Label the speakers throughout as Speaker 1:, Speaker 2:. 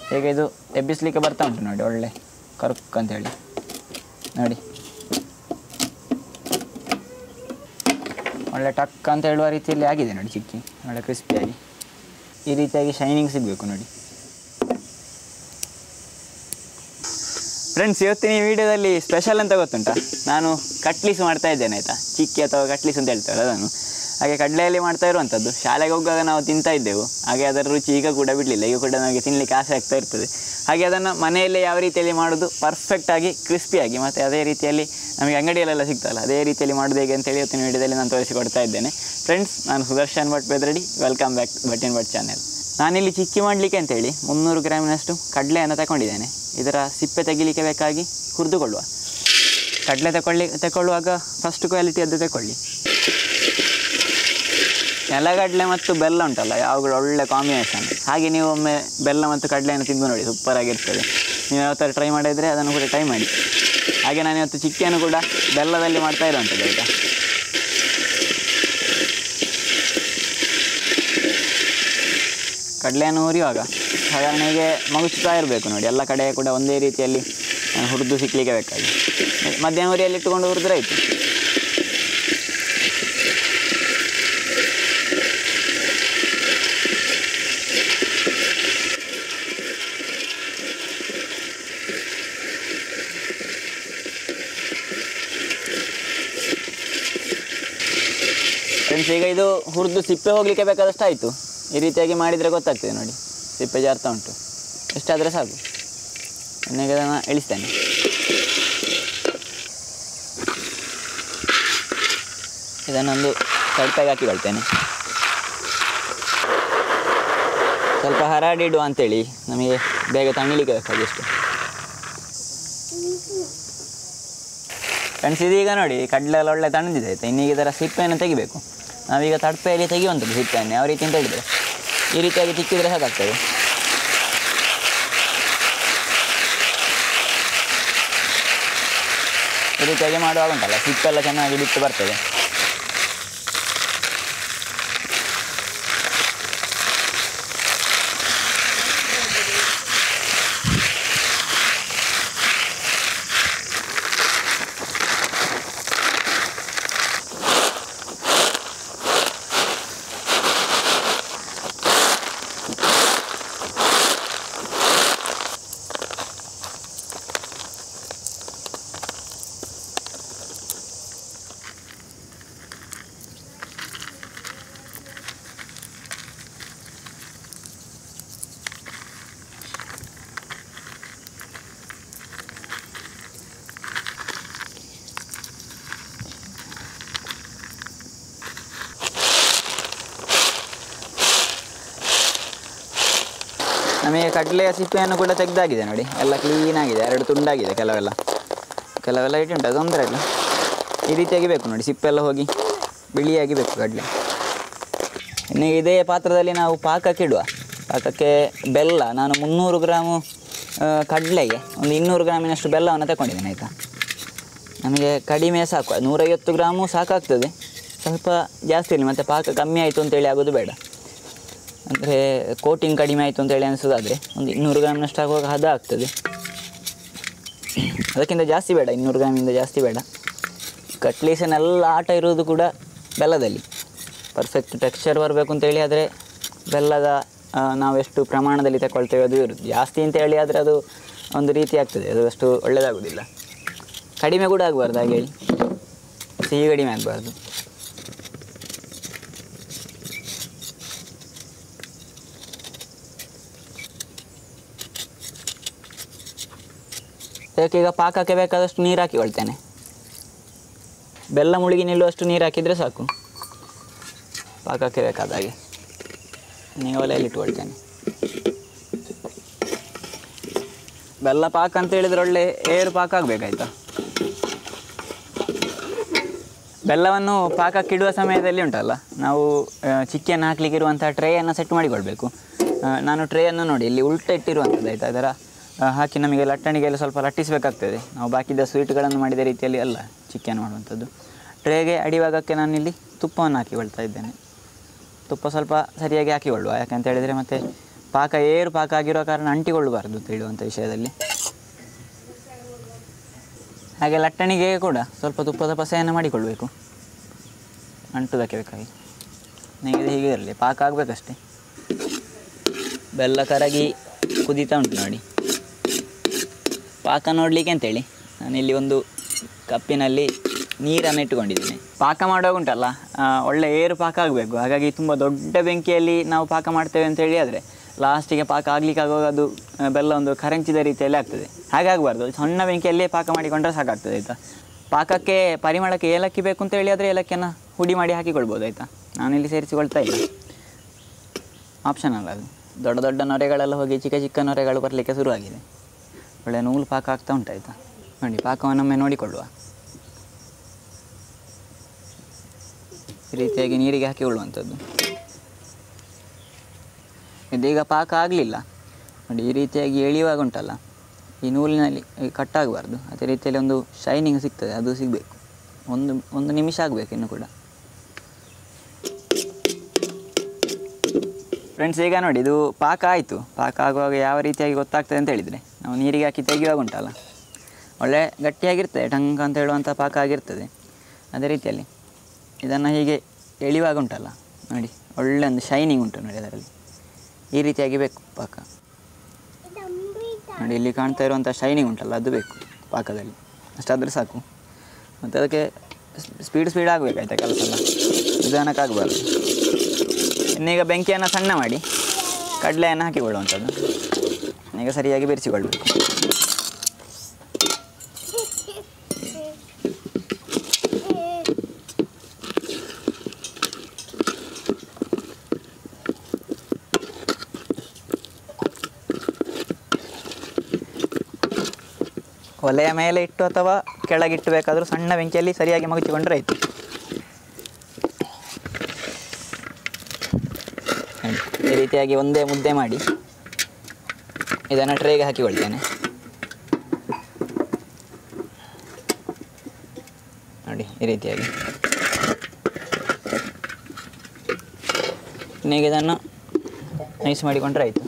Speaker 1: ಈಗ ಇದು ಎಬ್ಬಿಸ್ಲಿಕ್ಕೆ ಬರ್ತಾ ಉಂಟು ನೋಡಿ ಒಳ್ಳೆ ಕರುಕ್ ಅಂತೇಳಿ ನೋಡಿ ಒಳ್ಳೆ ಟಕ್ ಅಂತ ಹೇಳುವ ರೀತಿಯಲ್ಲಿ ಆಗಿದೆ ನೋಡಿ ಚಿಕ್ಕಿ ಒಳ್ಳೆ ಕ್ರಿಸ್ಪಿಯಾಗಿ ಈ ರೀತಿಯಾಗಿ ಶೈನಿಂಗ್ ಸಿಗಬೇಕು ನೋಡಿ ಫ್ರೆಂಡ್ಸ್ ಇವತ್ತಿನ ಈ ವಿಡಿಯೋದಲ್ಲಿ ಸ್ಪೆಷಲ್ ಅಂತ ಗೊತ್ತುಂಟಾ ನಾನು ಕಟ್ಲೀಸ್ ಮಾಡ್ತಾ ಇದ್ದೇನೆ ಆಯಿತಾ ಚಿಕ್ಕಿ ಅಥವಾ ಕಟ್ಲೀಸ್ ಅಂತ ಹೇಳ್ತಾರೆ ಅದನ್ನು ಹಾಗೆ ಕಡಲೆಯಲ್ಲಿ ಮಾಡ್ತಾ ಇರುವಂಥದ್ದು ಶಾಲೆಗೆ ಹೋಗುವಾಗ ನಾವು ತಿಂತಾ ಇದ್ದೆವು ಹಾಗೆ ಅದರ ರುಚಿ ಈಗ ಕೂಡ ಬಿಡಲಿಲ್ಲ ಈಗ ಕೂಡ ನಮಗೆ ತಿನ್ನಲಿಕ್ಕೆ ಆಸೆ ಆಗ್ತಾ ಇರ್ತದೆ ಹಾಗೆ ಅದನ್ನು ಮನೆಯಲ್ಲೇ ಯಾವ ರೀತಿಯಲ್ಲಿ ಮಾಡೋದು ಪರ್ಫೆಕ್ಟಾಗಿ ಕ್ರಿಸ್ಪಿಯಾಗಿ ಮತ್ತು ಅದೇ ರೀತಿಯಲ್ಲಿ ನಮಗೆ ಅಂಗಡಿಯಲ್ಲೆಲ್ಲ ಸಿಗ್ತಲ್ಲ ಅದೇ ರೀತಿಯಲ್ಲಿ ಮಾಡೋದು ಹೇಗೆ ಅಂತೇಳಿ ಇವತ್ತಿನ ವಿಡಿಯೋದಲ್ಲಿ ನಾನು ತೋರಿಸಿಕೊಡ್ತಾ ಇದ್ದೇನೆ ಫ್ರೆಂಡ್ಸ್ ನಾನು Sudarshan Bhat Bedradi welcome back Bhat in Bhat channel ನಾನಿಲ್ಲಿ ಚಿಕ್ಕಿ ಮಾಡಲಿಕ್ಕೆ ಅಂತೇಳಿ ಮುನ್ನೂರು ಗ್ರಾಮಿನಷ್ಟು ಕಡಲೆಯನ್ನು ತಗೊಂಡಿದ್ದೇನೆ ಇದರ ಸಿಪ್ಪೆ ತೆಗಿಲಿಕ್ಕೆ ಬೇಕಾಗಿ ಹುರಿದುಕೊಳ್ಳುವ ಕಡಲೆ ತಗೊಳ್ಳಿ ತಗೊಳ್ಳುವಾಗ ಫಸ್ಟ್ ಕ್ವಾಲಿಟಿಯದ್ದು ತಗೊಳ್ಳಿ ನೆಲಗಡಲೆ ಮತ್ತು ಬೆಲ್ಲ ಉಂಟಲ್ಲ ಯಾವಾಗಲೂ ಒಳ್ಳೆ ಕಾಂಬಿನೇಷನ್ ಹಾಗೆ ನೀವು ಒಮ್ಮೆ ಬೆಲ್ಲ ಮತ್ತು ಕಡಲೆಯನ್ನು ತಿಂದು ನೋಡಿ ಸೂಪರಾಗಿರ್ತದೆ ನೀವು ಯಾವ ಥರ ಟ್ರೈ ಮಾಡಿದರೆ ಅದನ್ನು ಕೂಡ ಟ್ರೈ ಮಾಡಿ ಹಾಗೆ ನಾನು ಇವತ್ತು ಚಿಕ್ಕಿಯನ್ನು ಕೂಡ ಬೆಲ್ಲದಲ್ಲಿ ಮಾಡ್ತಾ ಇರುವಂಥದ್ದು ಆಯಿತಾ ಕಡಲೆಯನ್ನು ಹುರಿಯುವಾಗ ಸಾಧಾರಣೆಗೆ ಮಗುಚ್ತಾ ಇರಬೇಕು ನೋಡಿ ಎಲ್ಲ ಕಡೆ ಕೂಡ ಒಂದೇ ರೀತಿಯಲ್ಲಿ ಹುರಿದು ಸಿಕ್ಕಲಿಕ್ಕೆ ಬೇಕಾಗಿ ಮಧ್ಯಾಹ್ನ ಉರಿಯಲ್ಲಿ ಇಟ್ಟುಕೊಂಡು ಹುರಿದ್ರೆ ಆಯಿತು ಫ್ರೆಂಡ್ಸ್ ಈಗ ಇದು ಹುರಿದು ಸಿಪ್ಪೆ ಹೋಗಲಿಕ್ಕೆ ಬೇಕಾದಷ್ಟು ಆಯಿತು ಈ ರೀತಿಯಾಗಿ ಮಾಡಿದರೆ ಗೊತ್ತಾಗ್ತದೆ ನೋಡಿ ಸಿಪ್ಪೆ ಜಾರ್ತಾ ಉಂಟು ಇಷ್ಟಾದರೆ ಸಾಕು ಇನ್ನೀಗ ಅದನ್ನು ಇಳಿಸ್ತೇನೆ ಇದನ್ನೊಂದು ತಡ್ಪಾಗಿ ಹಾಕಿಕೊಳ್ತೇನೆ ಸ್ವಲ್ಪ ಹರಾಡಿಡುವ ಅಂತೇಳಿ ನಮಗೆ ಬೇಗ ತಣಿಲಿಕ್ಕೆ ಬೇಕಾದಷ್ಟು ಫ್ರೆಂಡ್ಸ್ ಇದೀಗ ನೋಡಿ ಕಡಲೆ ಎಲ್ಲ ಒಳ್ಳೆ ತಣ್ಣದಿದೆ ಆಯ್ತಾ ಇನ್ನೀಗ ಇದರ ಸಿಪ್ಪೆಯನ್ನು ತೆಗಿಬೇಕು ನಾವೀಗ ತಡಪೆಯಲ್ಲಿ ತೆಗೆಯುವಂಥದ್ದು ಸಿಪ್ಪೆಯನ್ನು ಯಾವ ರೀತಿ ಅಂತ ಹೇಳಿದರೆ ಈ ರೀತಿಯಾಗಿ ತಿಕ್ಕಿದರೆ ಸಾಕಾಗ್ತದೆ ಈ ರೀತಿಯಾಗಿ ಮಾಡುವಾಗ ಉಂಟಲ್ಲ ಸಿಪ್ಪೆಲ್ಲ ಚೆನ್ನಾಗಿ ಬಿಟ್ಟು ಬರ್ತದೆ ನಮಗೆ ಕಡಲೆಯ ಸಿಪ್ಪೆಯನ್ನು ಕೂಡ ತೆಗೆದಾಗಿದೆ ನೋಡಿ ಎಲ್ಲ ಕ್ಲೀನಾಗಿದೆ ಎರಡು ತುಂಡಾಗಿದೆ ಕೆಲವೆಲ್ಲ ಕೆಲವೆಲ್ಲ ಇಟ್ಟುಂಟು ತೊಂದರೆ ಇಲ್ಲ ಈ ರೀತಿಯಾಗಿ ಬೇಕು ನೋಡಿ ಸಿಪ್ಪೆಲ್ಲ ಹೋಗಿ ಬಿಳಿಯಾಗಿ ಬೇಕು ಕಡಲೆ ಇನ್ನು ಇದೇ ಪಾತ್ರದಲ್ಲಿ ನಾವು ಪಾಕಕ್ಕೆ ಇಡುವ ಪಾಕಕ್ಕೆ ಬೆಲ್ಲ ನಾನು ಮುನ್ನೂರು ಗ್ರಾಮು ಆ, ಕಡಲೆಗೆ ಒಂದು ಇನ್ನೂರು ಗ್ರಾಮಿನಷ್ಟು ಬೆಲ್ಲವನ್ನು ತಗೊಂಡಿದ್ದೇನೆ ಆಯಿತಾ ನಮಗೆ ಕಡಿಮೆ ಸಾಕು ನೂರೈವತ್ತು ಗ್ರಾಮು ಸಾಕಾಗ್ತದೆ ಸ್ವಲ್ಪ ಜಾಸ್ತಿ ಇರಲಿ ಮತ್ತು ಪಾಕ ಕಮ್ಮಿ ಆಯಿತು ಅಂತೇಳಿ ಆಗೋದು ಬೇಡ ಅಂದರೆ ಕೋಟಿಂಗ್ ಕಡಿಮೆ ಆಯಿತು ಅಂತೇಳಿ ಅನಿಸೋದಾದರೆ ಒಂದು ಇನ್ನೂರು ಗ್ರಾಮಿನಷ್ಟು ಆಗುವಾಗ ಹದ ಆಗ್ತದೆ ಅದಕ್ಕಿಂತ ಜಾಸ್ತಿ ಬೇಡ ಇನ್ನೂರು ಗ್ರಾಮಿಂದ ಜಾಸ್ತಿ ಬೇಡ ಕಟ್ಲೀಸನ್ನೆಲ್ಲ ಆಟ ಇರೋದು ಕೂಡ ಬೆಲ್ಲದಲ್ಲಿ ಪರ್ಫೆಕ್ಟ್ ಟೆಕ್ಸ್ಚರ್ ಬರಬೇಕು ಅಂತೇಳಿ ಆದರೆ ಬೆಲ್ಲದ ಆ, ನಾವು ಎಷ್ಟು ಪ್ರಮಾಣದಲ್ಲಿ ತಗೊಳ್ತೇವೆ ಅದು ಇರುತ್ತೆ ಜಾಸ್ತಿ ಅಂತ ಹೇಳಿ ಆದರೆ ಅದು ಒಂದು ರೀತಿ ಆಗ್ತದೆ ಅದು ಅಷ್ಟು ಒಳ್ಳೆಯದಾಗೋದಿಲ್ಲ ಕಡಿಮೆ ಕೂಡ ಆಗಬಾರ್ದು ಹಾಗೆ ಹೇಳಿ ಸಿಹಿ ಕಡಿಮೆ ಆಗಬಾರ್ದು ಇದಕ್ಕೀಗ ಪಾಕಕ್ಕೆ ಬೇಕಾದಷ್ಟು ನೀರು ಹಾಕಿಕೊಳ್ತೇನೆ ಬೆಲ್ಲ ಮುಳುಗಿ ನಿಲ್ಲುವಷ್ಟು ನೀರು ಹಾಕಿದರೆ ಸಾಕು ಪಾಕಕ್ಕೆ ಬೇಕಾದ ಹಾಗೆ ಈಗ ಒಲೆಯಲ್ಲಿ ಇಟ್ಕೊಳ್ತೇನೆ ಬೆಲ್ಲ ಪಾಕ ಅಂತ ಹೇಳಿದ್ರೆ ಒಳ್ಳೆ ಏರು ಪಾಕ ಆಗಬೇಕಾಯ್ತಾ ಬೆಲ್ಲವನ್ನು ಪಾಕಕ್ಕೆ ಇಡುವ ಸಮಯದಲ್ಲಿ ಉಂಟಲ್ಲ ನಾವು ಆ, ಚಿಕ್ಕಿಯನ್ನು ಹಾಕ್ಲಿಕ್ಕೆ ಇರುವಂಥ ಟ್ರೇಯನ್ನು ಸೆಟ್ ಮಾಡಿಕೊಳ್ಬೇಕು ಆ, ನಾನು ಟ್ರೇಯನ್ನು ನೋಡಿ ಇಲ್ಲಿ ಉಲ್ಟ ಇಟ್ಟಿರುವಂಥದ್ದು ಆಯಿತಾ ಅದರ ಆ, ಹಾಕಿ ನಮಗೆ ಲಟ್ಟಣಿಗೆಲ್ಲ ಸ್ವಲ್ಪ ಲಟ್ಟಿಸಬೇಕಾಗ್ತದೆ ನಾವು ಬಾಕಿದ ಸ್ವೀಟ್ಗಳನ್ನು ಮಾಡಿದ ರೀತಿಯಲ್ಲಿ ಅಲ್ಲ ಚಿಕ್ಕನ್ ಮಾಡುವಂಥದ್ದು ಟ್ರೇಗೆ ಅಡಿಭಾಗಕ್ಕೆ ನಾನಿಲ್ಲಿ ತುಪ್ಪವನ್ನು ಹಾಕಿಕೊಳ್ತಾ ಇದ್ದೇನೆ ತುಪ್ಪ ಸ್ವಲ್ಪ ಸರಿಯಾಗಿ ಹಾಕಿಕೊಳ್ಳುವ ಯಾಕಂತ ಹೇಳಿದರೆ ಮತ್ತೆ ಪಾಕ ಏರು ಪಾಕ ಆಗಿರೋ ಕಾರಣ ಅಂಟಿಕೊಳ್ಳಬಾರ್ದು ಅಂತ ಹೇಳುವಂಥ ವಿಷಯದಲ್ಲಿ ಹಾಗೆ ಲಟ್ಟಣಿಗೆ ಕೂಡ ಸ್ವಲ್ಪ ತುಪ್ಪದ ಪಸೆಯನ್ನು ಮಾಡಿಕೊಳ್ಬೇಕು ಅಂಟುದಕ್ಕೆ ಬೇಕಾಗಿ ನನಗೆ ಇದು ಹೀಗೆ ಇರಲಿ ಪಾಕ ಆಗಬೇಕಷ್ಟೆ ಬೆಲ್ಲ ಕರಗಿ ಕುದೀತಾ ಉಂಟು ನೋಡಿ ಪಾಕ ನೋಡಲಿಕ್ಕೆ ಅಂತೇಳಿ ನಾನಿಲ್ಲಿ ಒಂದು ಕಪ್ಪಿನಲ್ಲಿ ನೀರನ್ನು ಇಟ್ಟುಕೊಂಡಿದ್ದೀನಿ ಪಾಕ ಮಾಡುವಾಗ ಉಂಟಲ್ಲ ಆ, ಒಳ್ಳೆ ಏರು ಪಾಕ ಆಗಬೇಕು ಹಾಗಾಗಿ ತುಂಬ ದೊಡ್ಡ ಬೆಂಕಿಯಲ್ಲಿ ನಾವು ಪಾಕ ಮಾಡ್ತೇವೆ ಅಂತ ಹೇಳಿ ಆದರೆ ಲಾಸ್ಟಿಗೆ ಪಾಕ ಆಗ್ಲಿಕ್ಕೆ ಆಗುವಾಗ ಅದು ಆ, ಬೆಲ್ಲ ಒಂದು ಕರಂಚಿದ ರೀತಿಯಲ್ಲಿ ಆಗ್ತದೆ ಹಾಗಾಗಬಾರ್ದು ಸಣ್ಣ ಬೆಂಕಿಯಲ್ಲೇ ಪಾಕ ಮಾಡಿಕೊಂಡ್ರೆ ಸಾಕಾಗ್ತದೆ ಆಯಿತಾ ಪಾಕಕ್ಕೆ ಪರಿಮಳಕ್ಕೆ ಏಲಕ್ಕಿ ಬೇಕು ಅಂತ ಹೇಳಿ ಆದರೆ ಏಲಕ್ಕಿಯನ್ನು ಹುಡಿ ಮಾಡಿ ಹಾಕಿಕೊಳ್ಬೋದು ಆಯಿತಾ ನಾನಿಲ್ಲಿ ಸೇರಿಸಿಕೊಳ್ತಾ ಇಲ್ಲ ಆಪ್ಷನ್ ಅಲ್ಲ ಅದು ದೊಡ್ಡ ದೊಡ್ಡ ನೊರೆಗಳೆಲ್ಲ ಹೋಗಿ ಚಿಕ್ಕ ಚಿಕ್ಕ ನೊರೆಗಳು ಬರಲಿಕ್ಕೆ ಶುರುವಾಗಿದೆ ಒಳ್ಳೆ ನೂಲು ಪಾಕ ಆಗ್ತಾ ಉಂಟಾಯ್ತಾ ನೋಡಿ ಪಾಕವನ್ನೊಮ್ಮೆ ನೋಡಿಕೊಳ್ಳುವ ಈ ರೀತಿಯಾಗಿ ನೀರಿಗೆ ಹಾಕಿಕೊಳ್ಳುವಂಥದ್ದು ಇದೀಗ ಪಾಕ ಆಗಲಿಲ್ಲ ನೋಡಿ ಈ ರೀತಿಯಾಗಿ ಎಳೆಯುವಾಗ ಉಂಟಲ್ಲ ಈ ನೂಲಿನಲ್ಲಿ ಕಟ್ಟಾಗಬಾರ್ದು ಅದೇ ರೀತಿಯಲ್ಲಿ ಒಂದು ಶೈನಿಂಗ್ ಸಿಗ್ತದೆ ಅದು ಸಿಗಬೇಕು ಒಂದು ಒಂದು ನಿಮಿಷ ಆಗಬೇಕು ಇನ್ನು ಕೂಡ ಫ್ರೆಂಡ್ಸ್ ಈಗ ನೋಡಿ ಇದು ಪಾಕ ಆಯಿತು ಪಾಕ ಆಗುವಾಗ ಯಾವ ರೀತಿಯಾಗಿ ಗೊತ್ತಾಗ್ತದೆ ಅಂತ ಹೇಳಿದರೆ ನಾವು ನೀರಿಗೆ ಹಾಕಿ ತೆಗೆಯುವಾಗ ಉಂಟಲ್ಲ ಒಳ್ಳೆ ಗಟ್ಟಿಯಾಗಿರ್ತದೆ ಟಂಕ ಅಂತ ಹೇಳುವಂಥ ಪಾಕ ಆಗಿರ್ತದೆ ಅದೇ ರೀತಿಯಲ್ಲಿ ಇದನ್ನು ಹೀಗೆ ಎಳೆಯುವಾಗ ಉಂಟಲ್ಲ ನೋಡಿ ಒಳ್ಳೆ ಒಂದು ಶೈನಿಂಗ್ ಉಂಟು ನೋಡಿ ಅದರಲ್ಲಿ ಈ ರೀತಿಯಾಗಿ ಬೇಕು ಪಾಕ ನೋಡಿ ಇಲ್ಲಿ ಕಾಣ್ತಾ ಇರುವಂಥ ಶೈನಿಂಗ್ ಉಂಟಲ್ಲ ಅದು ಬೇಕು ಪಾಕದಲ್ಲಿ ಅಷ್ಟಾದರೆ ಸಾಕು ಮತ್ತು ಅದಕ್ಕೆ ಸ್ಪೀಡ್ ಸ್ಪೀಡ್ ಆಗಬೇಕಾಯ್ತಾ ಕೆಲಸ ಎಲ್ಲ ನಿಧಾನಕ್ಕಾಗಬಾರ್ದು ಇನ್ನೀಗ ಬೆಂಕಿಯನ್ನು ಸಣ್ಣ ಮಾಡಿ ಕಡಲೆಯನ್ನು ಹಾಕಿಕೊಳ್ಳುವಂಥದ್ದು ಈಗ ಸರಿಯಾಗಿ ಬೆರೆಸಿಕೊಳ್ಬೇಕು ಒಲೆಯ ಮೇಲೆ ಇಟ್ಟು ಅಥವಾ ಕೆಳಗಿಟ್ಟು ಬೇಕಾದರೂ ಸಣ್ಣ ಬೆಂಕಿಯಲ್ಲಿ ಸರಿಯಾಗಿ ಮಗುಚಿಕೊಂಡ್ರೆ ಆಯಿತು ನೋಡಿ, ಈ ರೀತಿಯಾಗಿ ಒಂದೇ ಮುದ್ದೆ ಮಾಡಿ ಇದನ್ನು ಟ್ರೇಗೆ ಹಾಕಿಕೊಳ್ತೇನೆ ನೋಡಿ ಈ ರೀತಿಯಾಗಿ ಇನ್ನೀಗ ಇದನ್ನು ನೈಸ್ ಮಾಡಿಕೊಂಡ್ರೆ ಆಯಿತು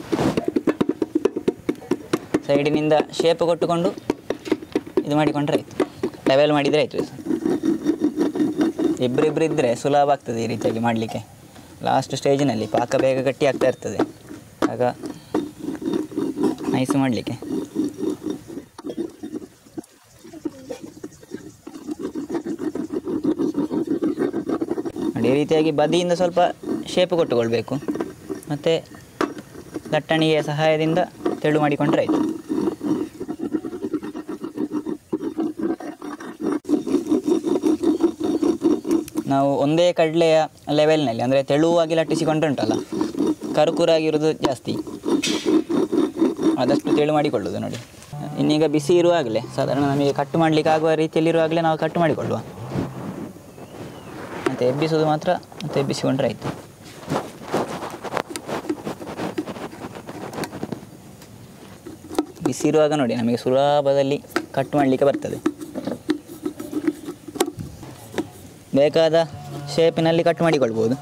Speaker 1: ಸೈಡಿನಿಂದ ಶೇಪ್ ಕೊಟ್ಟುಕೊಂಡು ಇದು ಮಾಡಿಕೊಂಡ್ರೆ ಆಯಿತು ಲೆವೆಲ್ ಮಾಡಿದರೆ ಆಯಿತು ಇಬ್ಬರಿಬ್ಬರು ಇದ್ದರೆ ಸುಲಭ ಆಗ್ತದೆ ಈ ರೀತಿಯಾಗಿ ಮಾಡಲಿಕ್ಕೆ ಲಾಸ್ಟ್ ಸ್ಟೇಜಿನಲ್ಲಿ ಪಾಕ ಬೇಗ ಗಟ್ಟಿ ಆಗ್ತಾ ಇರ್ತದೆ ಆಗ ನೈಸ್ ಮಾಡಲಿಕ್ಕೆ ನೋಡಿ ಈ ರೀತಿಯಾಗಿ ಬದಿಯಿಂದ ಸ್ವಲ್ಪ ಶೇಪ್ ಕೊಟ್ಟುಕೊಳ್ಬೇಕು ಮತ್ತು ಲಟ್ಟಣಿಗೆಯ ಸಹಾಯದಿಂದ ತೆಳು ಮಾಡಿಕೊಂಡ್ರೆ ಆಯಿತು ನಾವು ಒಂದೇ ಕಡಲೆಯ ಲೆವೆಲ್ನಲ್ಲಿ ಅಂದರೆ ತೆಳುವಾಗಿ ಲಟ್ಟಿಸಿಕೊಂಡ್ರೆ ಉಂಟಲ್ಲ ಕರುಕುರಾಗಿರೋದು ಜಾಸ್ತಿ ಆದಷ್ಟು ತೆಳು ಮಾಡಿಕೊಳ್ಳೋದು ನೋಡಿ ಇನ್ನೀಗ ಬಿಸಿ ಇರುವಾಗಲೇ ಸಾಧಾರಣ ನಮಗೆ ಕಟ್ ಮಾಡಲಿಕ್ಕೆ ಆಗುವ ರೀತಿಯಲ್ಲಿರುವಾಗಲೇ ನಾವು ಕಟ್ ಮಾಡಿಕೊಳ್ಳುವ ಮತ್ತು ಎಬ್ಬಿಸೋದು ಮಾತ್ರ ಮತ್ತು ಎಬ್ಬಿಸಿಕೊಂಡ್ರೆ ಆಯಿತು ಬಿಸಿ ಇರುವಾಗ ನೋಡಿ ನಮಗೆ ಸುಲಭದಲ್ಲಿ ಕಟ್ ಮಾಡಲಿಕ್ಕೆ ಬರ್ತದೆ ಬೇಕಾದ ಶೇಪಿನಲ್ಲಿ ಕಟ್ ಮಾಡಿಕೊಳ್ಬೋದು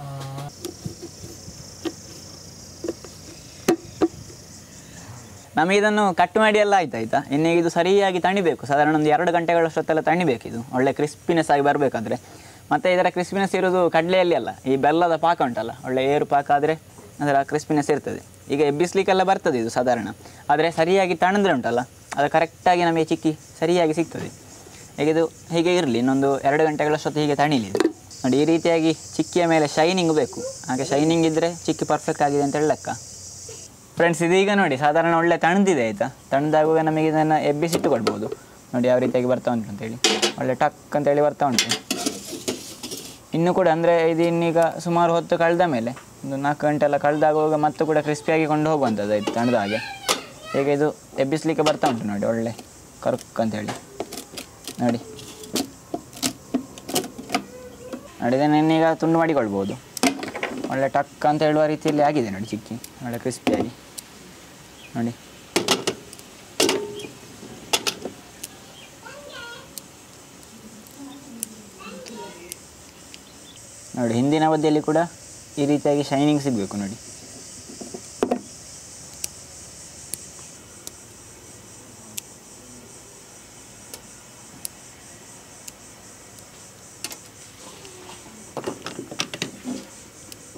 Speaker 1: ನಮಗೆ ಇದನ್ನು ಕಟ್ ಮಾಡಿ ಎಲ್ಲ ಆಯ್ತು ಆಯ್ತಾ ಇನ್ನು ಇದು ಸರಿಯಾಗಿ ತಣಿಬೇಕು ಸಾಧಾರಣ ಒಂದು ಎರಡು ಗಂಟೆಗಳಷ್ಟೊತ್ತೆಲ್ಲ ತಣಿಬೇಕು ಇದು ಒಳ್ಳೆ ಕ್ರಿಸ್ಪಿನೆಸ್ ಆಗಿ ಬರಬೇಕಾದ್ರೆ ಮತ್ತು ಇದರ ಕ್ರಿಸ್ಪಿನೆಸ್ ಇರೋದು ಕಡಲೆಯಲ್ಲಿ ಅಲ್ಲ ಈ ಬೆಲ್ಲದ ಪಾಕ ಉಂಟಲ್ಲ ಒಳ್ಳೆ ಏರು ಪಾಕ ಆದರೆ ಅದರ ಕ್ರಿಸ್ಪಿನೆಸ್ ಇರ್ತದೆ ಈಗ ಎಬ್ಬಿಸ್ಲಿಕ್ಕೆಲ್ಲ ಬರ್ತದೆ ಇದು ಸಾಧಾರಣ ಆದರೆ ಸರಿಯಾಗಿ ತಣಿದ್ರೆ ಉಂಟಲ್ಲ ಅದು ಕರೆಕ್ಟಾಗಿ ನಮಗೆ ಚಿಕ್ಕಿ ಸರಿಯಾಗಿ ಸಿಗ್ತದೆ ಈಗ ಇದು ಹೀಗೆ ಇರಲಿ ಇನ್ನೊಂದು ಎರಡು ಗಂಟೆಗಳಷ್ಟೊತ್ತು ಹೀಗೆ ತಣಿಲಿ ಇದು. ನೋಡಿ ಈ ರೀತಿಯಾಗಿ ಚಿಕ್ಕಿಯ ಮೇಲೆ ಶೈನಿಂಗ್ ಬೇಕು ಹಾಗೆ ಶೈನಿಂಗ್ ಇದ್ದರೆ ಚಿಕ್ಕಿ ಪರ್ಫೆಕ್ಟ್ ಆಗಿದೆ ಅಂತ ಹೇಳಕ್ಕ ಫ್ರೆಂಡ್ಸ್ ಇದೀಗ ನೋಡಿ ಸಾಧಾರಣ ಒಳ್ಳೆ ತಣ್ಣದಿದೆ ಆಯಿತಾ ತಣ್ಣದಾಗುವಾಗ ನಮಗೆ ಇದನ್ನು ಎಬ್ಬಿಸಿಟ್ಟುಕೊಳ್ಬೋದು ನೋಡಿ ಯಾವ ರೀತಿಯಾಗಿ ಬರ್ತಾ ಉಂಟು ಅಂತೇಳಿ ಒಳ್ಳೆ ಟಕ್ ಅಂತೇಳಿ ಬರ್ತಾ ಉಂಟು ಇನ್ನು ಕೂಡ ಅಂದರೆ ಇದು ಇನ್ನೀಗ ಸುಮಾರು ಹೊತ್ತು ಕಳೆದ ಮೇಲೆ ಒಂದು ನಾಲ್ಕು ಗಂಟೆ ಎಲ್ಲ ಕಳೆದಾಗುವಾಗ ಮತ್ತೆ ಕೂಡ ಕ್ರಿಸ್ಪಿಯಾಗಿ ಕೊಂಡು ಹೋಗುವಂಥದ್ದು ಆಯ್ತು ತಣ್ಣದ ಹಾಗೆ ಹೀಗೆ ಇದು ಎಬ್ಬಿಸ್ಲಿಕ್ಕೆ ಬರ್ತಾ ಉಂಟು ನೋಡಿ ಒಳ್ಳೆ ಕರುಕ್ ಅಂತೇಳಿ ನೋಡಿ ನೋಡಿ ಇದನ್ನು ಇನ್ನೀಗ ತುಂಡು ಮಾಡಿಕೊಳ್ಬೋದು ಒಳ್ಳೆ ಟಕ್ ಅಂತ ಹೇಳುವ ರೀತಿಯಲ್ಲಿ ಆಗಿದೆ ನೋಡಿ ಚಿಕ್ಕಿ ಒಳ್ಳೆ ಕ್ರಿಸ್ಪಿಯಾಗಿ ನೋಡಿ ನೋಡಿ ಹಿಂದಿನ ಅವಧಿಯಲ್ಲಿ ಕೂಡ ಈ ರೀತಿಯಾಗಿ ಶೈನಿಂಗ್ ಸಿಗಬೇಕು ನೋಡಿ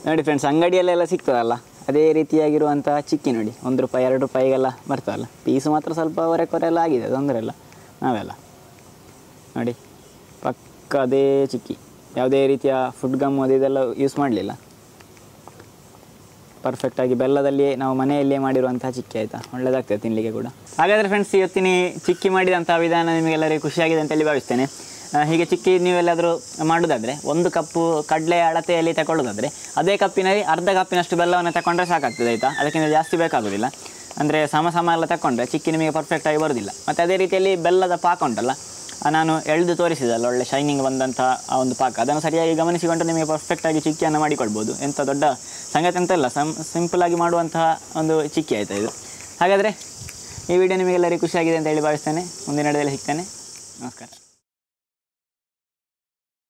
Speaker 1: ನೋಡಿ ಫ್ರೆಂಡ್ಸ್ ಅಂಗಡಿಯಲ್ಲೆಲ್ಲ ಸಿಗ್ತದಲ್ಲ ಅದೇ ರೀತಿಯಾಗಿರುವಂಥ ಚಿಕ್ಕಿ ನೋಡಿ ಒಂದು ರೂಪಾಯಿ ಎರಡು ರೂಪಾಯಿಗೆಲ್ಲ ಬರ್ತದಲ್ಲ ಪೀಸು ಮಾತ್ರ ಸ್ವಲ್ಪ ಹೊರೆ ಕೊರೆ ಎಲ್ಲ ಆಗಿದೆ ತೊಂದರೆ ಇಲ್ಲ ನಾವೆಲ್ಲ ನೋಡಿ ಪಕ್ಕ ಅದೇ ಚಿಕ್ಕಿ ಯಾವುದೇ ರೀತಿಯ ಫುಡ್ ಗಮ್ ಅದು ಇದೆಲ್ಲ ಯೂಸ್ ಮಾಡಲಿಲ್ಲ ಪರ್ಫೆಕ್ಟಾಗಿ ಬೆಲ್ಲದಲ್ಲಿ ನಾವು ಮನೆಯಲ್ಲೇ ಮಾಡಿರುವಂತಹ ಚಿಕ್ಕಿ ಆಯಿತಾ ಒಳ್ಳೆಯದಾಗ್ತದೆ ತಿನ್ನಲಿಕ್ಕೆ ಕೂಡ ಹಾಗಾದರೆ ಫ್ರೆಂಡ್ಸ್ ಇವತ್ತಿನ ಈ ಚಿಕ್ಕಿ ಮಾಡಿದಂಥ ವಿಧಾನ ನಿಮಗೆಲ್ಲರಿಗೂ ಖುಷಿಯಾಗಿದೆ ಅಂತೇಳಿ ಭಾವಿಸ್ತೇನೆ ಆ, ಹೀಗೆ ಚಿಕ್ಕಿ ನೀವೆಲ್ಲಾದರೂ ಮಾಡೋದಾದರೆ ಒಂದು ಕಪ್ಪು ಕಡಲೆ ಅಳತೆಯಲ್ಲಿ ತಗೊಳ್ಳೋದಾದರೆ ಅದೇ ಕಪ್ಪಿನಲ್ಲಿ ಅರ್ಧ ಕಪ್ಪಿನಷ್ಟು ಬೆಲ್ಲವನ್ನು ತಗೊಂಡ್ರೆ ಸಾಕಾಗ್ತದೆ ಆಯಿತಾ ಅದಕ್ಕಿಂತ ಜಾಸ್ತಿ ಬೇಕಾಗೋದಿಲ್ಲ ಅಂದರೆ ಸಮ ಸಮ ಎಲ್ಲ ತಗೊಂಡ್ರೆ ಚಿಕ್ಕಿ ನಿಮಗೆ ಪರ್ಫೆಕ್ಟಾಗಿ ಬರೋದಿಲ್ಲ ಮತ್ತು ಅದೇ ರೀತಿಯಲ್ಲಿ ಬೆಲ್ಲದ ಪಾಕ ಉಂಟಲ್ಲ ಆ ನಾನು ಎಳೆದು ತೋರಿಸಿದಲ್ಲ ಒಳ್ಳೆ ಶೈನಿಂಗ್ ಬಂದಂಥ ಆ ಒಂದು ಪಾಕ ಅದನ್ನು ಸರಿಯಾಗಿ ಗಮನಿಸಿಕೊಂಡು ನಿಮಗೆ ಪರ್ಫೆಕ್ಟಾಗಿ ಚಿಕ್ಕಿಯನ್ನು ಮಾಡಿಕೊಡ್ಬೋದು ಎಂಥ ದೊಡ್ಡ ಸಂಗತಿ ಅಂತ ಇಲ್ಲ ಸಂ ಸಿಂಪಲಾಗಿ ಮಾಡುವಂತಹ ಒಂದು ಚಿಕ್ಕಿ ಆಯಿತಾ ಇದು ಹಾಗಾದರೆ ಈ ವಿಡಿಯೋ ನಿಮಗೆಲ್ಲರಿಗೂ ಖುಷಿಯಾಗಿದೆ ಅಂತ ಹೇಳಿ ಭಾವಿಸ್ತೇನೆ ಮುಂದಿನ ನಡೆದಲ್ಲಿ ಸಿಗ್ತೇನೆ ನಮಸ್ಕಾರ